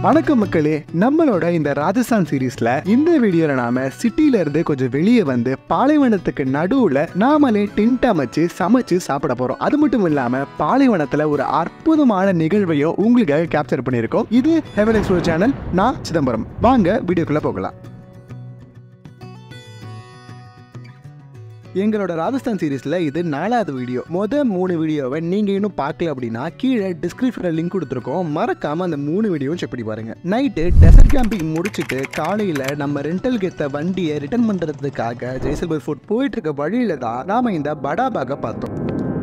வணக்கம் மக்களே நம்மளோட இந்த ராஜஸ்தான் சீரீஸ்ல இந்த வீடியோல நாம சிட்டில இருந்து கொஞ்சம் வெளியே வந்து பாலைவனத்துக்கு நடுவுல நாமளே டென்ட் அமைச்சு சமைச்சு சாப்பிட போறோம் அது மட்டும் இல்லாம பாலைவனத்துல ஒரு அற்புதமான நிகழ்வையும் உங்களுக்காக கேப்சர் பண்ணியிருக்கோம் இது ஹெவன் எக்ஸ்ப்ளோர் சேனல் நான் சிதம்பரம் வாங்க வீடியோக்குள்ள போகலாம் எங்களோட ராஜஸ்தான் சீரீஸ்ல இது நாலாவது வீடியோ மொத மூணு வீடியோவை நீங்க இன்னும் பார்க்கல அப்படின்னா கீழே டிஸ்கிரிப்ஷன்ல லிங்க் கொடுத்துருக்கோம் மறக்காம அந்த மூணு வீடியோவும் செக் பண்ணி பாருங்க நைட்டு டெசர்ட் கேம்பிங் முடிச்சுட்டு காலையில நம்ம ரெண்டல் கெத்த வண்டியை ரிட்டர்ன் பண்றதுக்காக ஜெய்சல்பர் ஃபுட் போயிட்டு இருக்க வழியில தான் நாம இந்த படாபாக பார்த்தோம்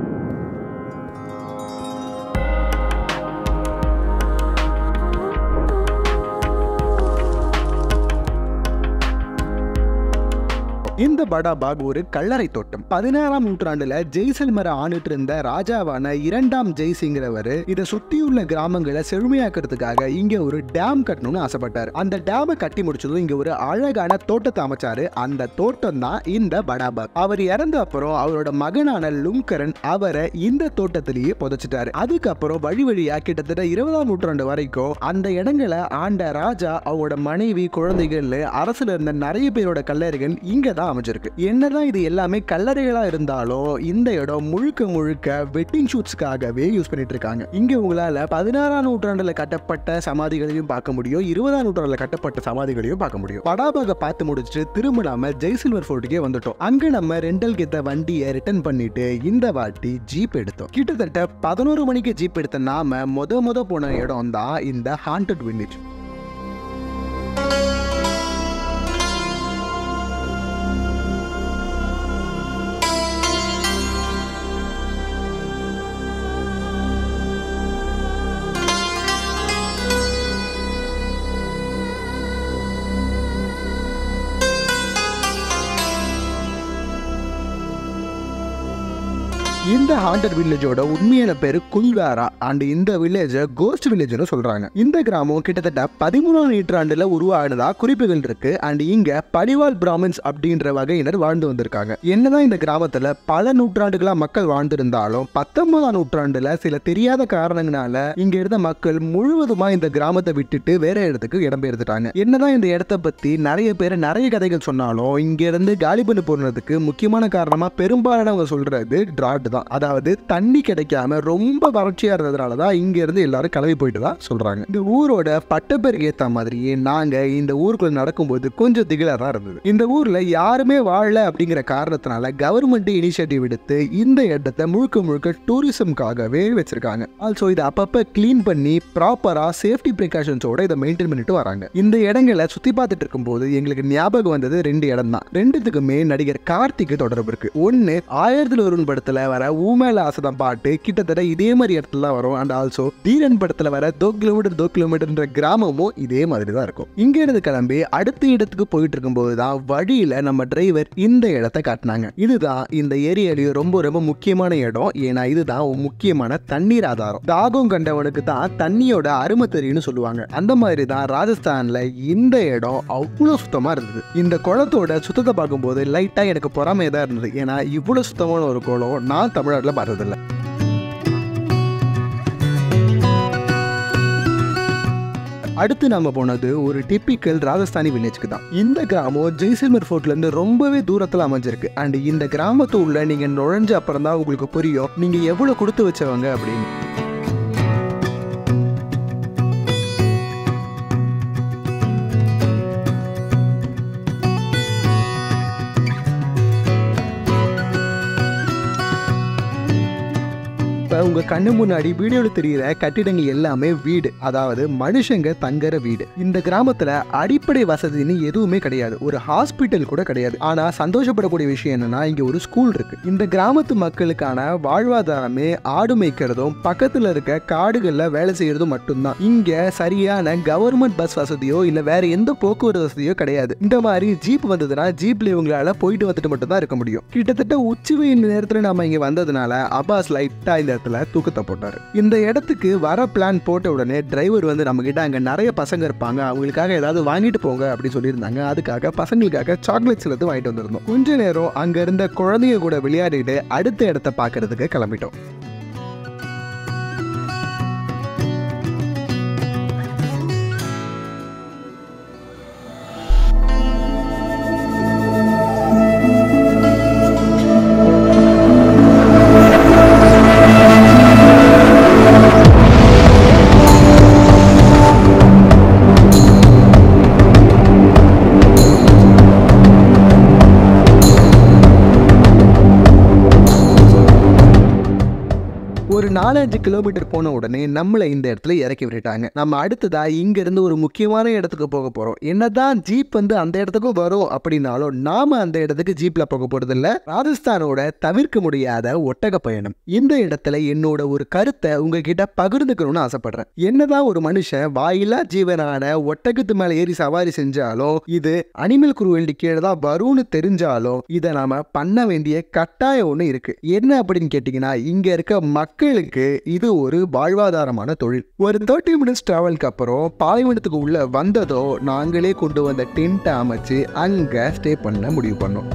இந்த படாபாக் ஒரு கல்லறை தோட்டம் பதினாறாம் நூற்றாண்டுல ஜெய்சல்மரை ஆண்டுட்டு இருந்த ராஜாவான இரண்டாம் ஜெய்சிங்கிறவர் இதை சுத்தியுள்ள கிராமங்களை செழுமையாக்குறதுக்காக இங்க ஒரு டேம் கட்டணும்னு ஆசைப்பட்டார் அந்த டேமை கட்டி முடிச்சதும் இங்க ஒரு அழகான தோட்டத்தை அமைச்சாரு அந்த தோட்டம் தான் இந்த படாபாக் அவர் இறந்த அப்புறம் அவரோட மகனான லுங்கரன் அவரை இந்த தோட்டத்திலேயே புதைச்சிட்டாரு அதுக்கப்புறம் வழி வழியா கிட்டத்தட்ட இருபதாம் நூற்றாண்டு வரைக்கும் அந்த இடங்களை ஆண்ட ராஜா அவரோட மனைவி குழந்தைகள் அரசுல இருந்த நிறைய பேரோட கல்லறைகள் இங்க தான் அமைஞ்சிருக்கு என்னதான் இது எல்லாமே கல்லறைகளா இருந்தாலும் இந்த இடம் முழுக்க முழுக்க வெட்டிங் ஷூட்ஸ்க்காகவே யூஸ் பண்ணிட்டு இருக்காங்க இங்க உங்களால பதினாறாம் நூற்றாண்டுல கட்டப்பட்ட சமாதிகளையும் பார்க்க முடியும் இருபதாம் நூற்றாண்டுல கட்டப்பட்ட சமாதிகளையும் பார்க்க முடியும் படாபாக பார்த்து முடிச்சுட்டு திரும்ப நாம ஜெய்சில்வர் ஃபோர்ட்டுக்கே வந்துட்டோம் அங்க நம்ம ரெண்டல் கெத்த வண்டியை ரிட்டர்ன் பண்ணிட்டு இந்த வாட்டி ஜீப் எடுத்தோம் கிட்டத்தட்ட பதினோரு மணிக்கு ஜீப் எடுத்த நாம முத முத போன இடம் தான் இந்த ஹாண்டட் வில்லேஜ் இந்த ஹாண்டட் வில்லேஜோட உண்மையான பேரு குல்வாரா அண்ட் இந்த வில்லேஜை கோஸ்ட் வில்லேஜ்னு சொல்றாங்க இந்த கிராமம் கிட்டத்தட்ட பதிமூணாம் நூற்றாண்டுல உருவானதா குறிப்புகள் இருக்கு அண்ட் இங்க படிவால் பிராமின்ஸ் அப்படின்ற வகையினர் வாழ்ந்து வந்திருக்காங்க என்னதான் இந்த கிராமத்துல பல நூற்றாண்டுகளா மக்கள் வாழ்ந்திருந்தாலும் பத்தொன்பதாம் நூற்றாண்டுல சில தெரியாத காரணங்களால இங்க இருந்த மக்கள் முழுவதுமா இந்த கிராமத்தை விட்டுட்டு வேற இடத்துக்கு இடம்பெயர்ந்துட்டாங்க என்னதான் இந்த இடத்த பத்தி நிறைய பேர் நிறைய கதைகள் சொன்னாலும் இங்க இருந்து காலி பண்ணி போனதுக்கு முக்கியமான காரணமா பெரும்பாலானவங்க சொல்றது டிராட் தான் அதாவது தண்ணி கிடைக்காம ரொம்ப வறட்சியா இருந்ததுனால தான் இங்க இருந்து எல்லாரும் கிளம்பி போயிட்டு தான் சொல்றாங்க இந்த ஊரோட பட்டப்பேருக்கு ஏத்த மாதிரியே நாங்க இந்த ஊருக்குள்ள நடக்கும்போது கொஞ்சம் திகிலா தான் இருந்தது இந்த ஊர்ல யாருமே வாழல அப்படிங்கிற காரணத்தினால கவர்மெண்ட் இனிஷியேட்டிவ் எடுத்து இந்த இடத்தை முழுக்க முழுக்க டூரிசம்காகவே வச்சிருக்காங்க ஆல்சோ இதை அப்பப்ப க்ளீன் பண்ணி ப்ராப்பரா சேஃப்டி ப்ரிகாஷன்ஸோட இதை மெயின்டைன் பண்ணிட்டு வராங்க இந்த இடங்களை சுத்தி பார்த்துட்டு இருக்கும்போது எங்களுக்கு ஞாபகம் வந்தது ரெண்டு இடம் தான் ரெண்டுத்துக்குமே நடிகர் கார்த்திக்கு தொடர்பு இருக்கு ஒன்னு ஆயிரத்துல ஒரு படத்துல வர ஊமேல ஆசைதான் பாட்டு கிட்டத்தட்ட இதே மாதிரி இடத்துல தான் வரும் அண்ட் ஆல்சோ தீரன் படத்துல வர தோ கிலோமீட்டர் தோ கிலோமீட்டர்ன்ற கிராமமும் இதே மாதிரி தான் இருக்கும் இங்க இருந்து கிளம்பி அடுத்த இடத்துக்கு போயிட்டு இருக்கும்போது தான் வழியில நம்ம டிரைவர் இந்த இடத்தை காட்டினாங்க இதுதான் இந்த ஏரியாலயும் ரொம்ப ரொம்ப முக்கியமான இடம் ஏன்னா இதுதான் ஒரு முக்கியமான தண்ணீர் ஆதாரம் தாகம் கண்டவனுக்கு தான் தண்ணியோட அருமை தெரியும்னு சொல்லுவாங்க அந்த மாதிரி தான் ராஜஸ்தான்ல இந்த இடம் அவ்வளோ சுத்தமா இருந்தது இந்த குளத்தோட சுத்தத்தை பார்க்கும்போது லைட்டா எனக்கு பொறாமையா தான் இருந்தது ஏன்னா இவ்வளவு சுத்தமான ஒரு குளம் நான் தமிழ்நாட்டில் பார்த்ததில்ல அடுத்து நம்ம போனது ஒரு டிப்பிக்கல் ராஜஸ்தானி வில்லேஜ்க்கு தான் இந்த கிராமம் ஜெய்சல்மர் ஃபோர்ட்ல இருந்து ரொம்பவே தூரத்தில் அமைஞ்சிருக்கு அண்ட் இந்த கிராமத்து உள்ள நீங்க நுழைஞ்ச அப்புறம் தான் உங்களுக்கு புரியும் நீங்க எவ்வளவு கொடுத்து வச்சவங்க அப்படின்னு இப்போ உங்க கண்ணு முன்னாடி வீடியோவில் தெரிகிற கட்டிடங்கள் எல்லாமே வீடு அதாவது மனுஷங்க தங்குற வீடு இந்த கிராமத்துல அடிப்படை வசதின்னு எதுவுமே கிடையாது ஒரு ஹாஸ்பிட்டல் கூட கிடையாது ஆனா சந்தோஷப்படக்கூடிய விஷயம் என்னன்னா இங்க ஒரு ஸ்கூல் இருக்கு இந்த கிராமத்து மக்களுக்கான வாழ்வாதாரமே ஆடு மேய்க்கிறதும் பக்கத்துல இருக்க காடுகள்ல வேலை செய்யறதும் மட்டும்தான் இங்க சரியான கவர்மெண்ட் பஸ் வசதியோ இல்ல வேற எந்த போக்குவரத்து வசதியோ கிடையாது இந்த மாதிரி ஜீப் வந்ததுன்னா ஜீப்ல இவங்களால போயிட்டு வந்துட்டு மட்டும் தான் இருக்க முடியும் கிட்டத்தட்ட உச்சி வெயில் நேரத்துல நாம இங்க வந்ததுனால அப்பாஸ் லைட்டா இந்த இடத்துல தூக்கத்தை போட்டாரு இந்த இடத்துக்கு வர பிளான் போட்ட உடனே டிரைவர் வந்து நம்ம கிட்ட அங்க நிறைய பசங்க இருப்பாங்க அவங்களுக்காக ஏதாவது வாங்கிட்டு போங்க அப்படி சொல்லியிருந்தாங்க அதுக்காக பசங்களுக்காக சாக்லேட்ஸ் எடுத்து வாங்கிட்டு வந்திருந்தோம் கொஞ்ச நேரம் அங்க இருந்த குழந்தைங்க கூட விளையாடிட்டு அடுத்த இடத்த பார்க்கறதுக்கு கிளம்பிட்டோம் நாலஞ்சு கிலோமீட்டர் போன உடனே நம்மளை இந்த இடத்துல இறக்கி விட்டுட்டாங்க நம்ம அடுத்ததா இங்க இருந்து ஒரு முக்கியமான இடத்துக்கு போக போறோம் என்னதான் ஜீப் வந்து அந்த இடத்துக்கும் வரும் அப்படின்னாலும் நாம அந்த இடத்துக்கு ஜீப்ல போக போறது இல்ல ராஜஸ்தானோட தவிர்க்க முடியாத ஒட்டக பயணம் இந்த இடத்துல என்னோட ஒரு கருத்தை உங்ககிட்ட பகிர்ந்துக்கணும்னு ஆசைப்படுறேன் என்னதான் ஒரு மனுஷன் வாயிலா ஜீவனான ஒட்டகத்து மேல ஏறி சவாரி செஞ்சாலும் இது அனிமல் குரூவல்டி கீழே தான் வரும்னு தெரிஞ்சாலும் இதை நாம பண்ண வேண்டிய கட்டாயம் ஒன்று இருக்கு என்ன அப்படின்னு கேட்டிங்கன்னா இங்க இருக்க மக்களுக்கு இது ஒரு வாழ்வாதாரமான தொழில் ஒரு தேர்ட்டி மினிட்ஸ் டிராவலுக்கு அப்புறம் பாலைவனத்துக்கு உள்ள வந்ததோ நாங்களே கொண்டு வந்த டென்ட்டை அமைச்சு அங்க ஸ்டே பண்ண முடிவு பண்ணோம்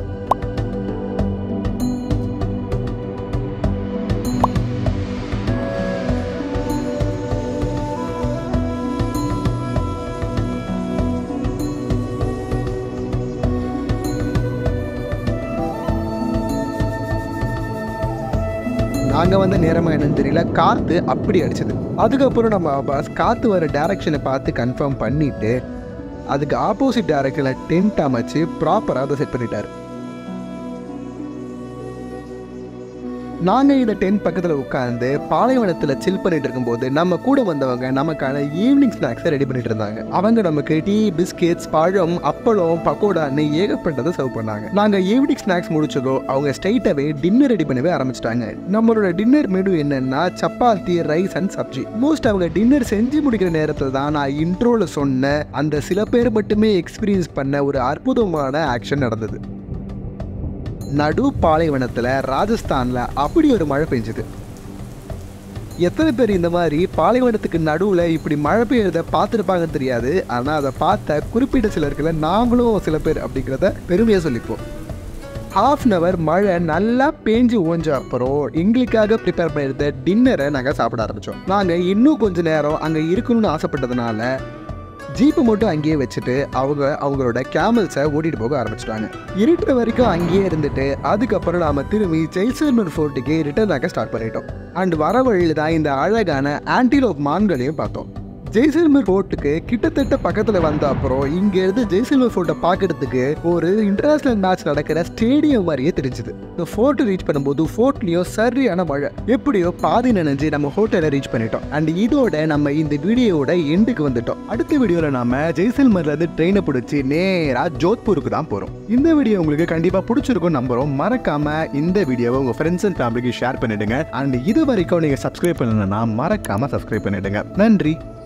நாங்கள் வந்த நேரமாக என்னன்னு தெரியல காற்று அப்படி அடிச்சது அதுக்கப்புறம் நம்ம பஸ் காற்று வர டைரக்ஷனை பார்த்து கன்ஃபார்ம் பண்ணிட்டு அதுக்கு ஆப்போசிட் டைரக்ஷனில் டென்ட் அமைச்சு ப்ராப்பராக அதை செட் பண்ணிட்டாரு நாங்கள் இந்த டென்ட் பக்கத்தில் உட்காந்து பாலைவனத்தில் சில் பண்ணிட்டு இருக்கும்போது நம்ம கூட வந்தவங்க நமக்கான ஈவினிங் ஸ்நாக்ஸை ரெடி பண்ணிட்டு இருந்தாங்க அவங்க நமக்கு டீ பிஸ்கெட்ஸ் பழம் அப்பளம் பக்கோடான்னு ஏகப்பட்டதை சர்வ் பண்ணாங்க நாங்கள் ஈவினிங் ஸ்நாக்ஸ் முடிச்சதோ அவங்க ஸ்ட்ரைட்டாகவே டின்னர் ரெடி பண்ணவே ஆரம்பிச்சிட்டாங்க நம்மளோட டின்னர் மெனு என்னன்னா chapati rice and sabzi most அவங்க டின்னர் செஞ்சு முடிக்கிற நேரத்தில் தான் நான் இன்ட்ரோவில் சொன்ன அந்த சில பேர் மட்டுமே எக்ஸ்பீரியன்ஸ் பண்ண ஒரு அற்புதமான ஆக்ஷன் நடந்தது நடு பாலைவனத்தில் ராஜஸ்தானில் அப்படி ஒரு மழை பெஞ்சுது எத்தனை பேர் இந்த மாதிரி பாலைவனத்துக்கு நடுவில் இப்படி மழை பெய்யறத பார்த்துருப்பாங்கன்னு தெரியாது ஆனால் அதை பார்த்த குறிப்பிட்ட சிலருக்குல நாங்களும் சில பேர் அப்படிங்கிறத பெருமையாக சொல்லிப்போம் ஹாஃப் அன் அவர் மழை நல்லா பேஞ்சு ஓஞ்ச அப்புறம் எங்களுக்காக ப்ரிப்பேர் பண்ணியிருந்த டின்னரை நாங்கள் சாப்பிட ஆரம்பித்தோம் நாங்கள் இன்னும் கொஞ்ச நேரம் அங்கே இருக்கணும்னு ஆசைப்பட்டதுனால ஜீப்பை மட்டும் அங்கேயே வச்சுட்டு அவங்க அவங்களோட கேமல்ஸை ஓட்டிட்டு போக ஆரம்பிச்சிட்டாங்க இருட்டுற வரைக்கும் அங்கேயே இருந்துட்டு அதுக்கப்புறம் நாம திரும்பி ஜெய்சல்மர் ஃபோர்ட்டுக்கு ரிட்டர்ன் ஆக ஸ்டார்ட் பண்ணிட்டோம் அண்ட் வர வழியில் தான் இந்த அழகான ஆன்டிலோப் மான்களையும் பார்த்தோம் ஜெய்சல்மர் ஃபோர்ட்டுக்கு கிட்டத்தட்ட பக்கத்தில் வந்த அப்புறம் இங்கேருந்து ஜெய்சல்மர் ஃபோர்ட்டை பார்க்கறதுக்கு ஒரு இன்டர்நேஷனல் மேட்ச் நடக்கிற ஸ்டேடியம் மாதிரியே தெரிஞ்சுது இந்த ஃபோர்ட்டை ரீச் பண்ணும்போது ஃபோர்ட்லேயும் சரியான மழை எப்படியோ பாதி நினைஞ்சு நம்ம ஹோட்டலை ரீச் பண்ணிட்டோம் அண்ட் இதோட நம்ம இந்த வீடியோவோட எண்டுக்கு வந்துட்டோம் அடுத்த வீடியோவில் நாம ஜெய்சல்மர்லேருந்து ட்ரெயினை பிடிச்சி நேராக ஜோத்பூருக்கு தான் போகிறோம் இந்த வீடியோ உங்களுக்கு கண்டிப்பாக பிடிச்சிருக்கும் நம்புறோம் மறக்காம இந்த வீடியோவை உங்கள் ஃப்ரெண்ட்ஸ் அண்ட் ஃபேமிலிக்கு ஷேர் பண்ணிடுங்க அண்ட் இது வரைக்கும் நீங்கள் சப்ஸ்கிரைப் பண்ணலன்னா மறக்காம சப்ஸ்கிரைப் பண்ணிடுங்க நன்றி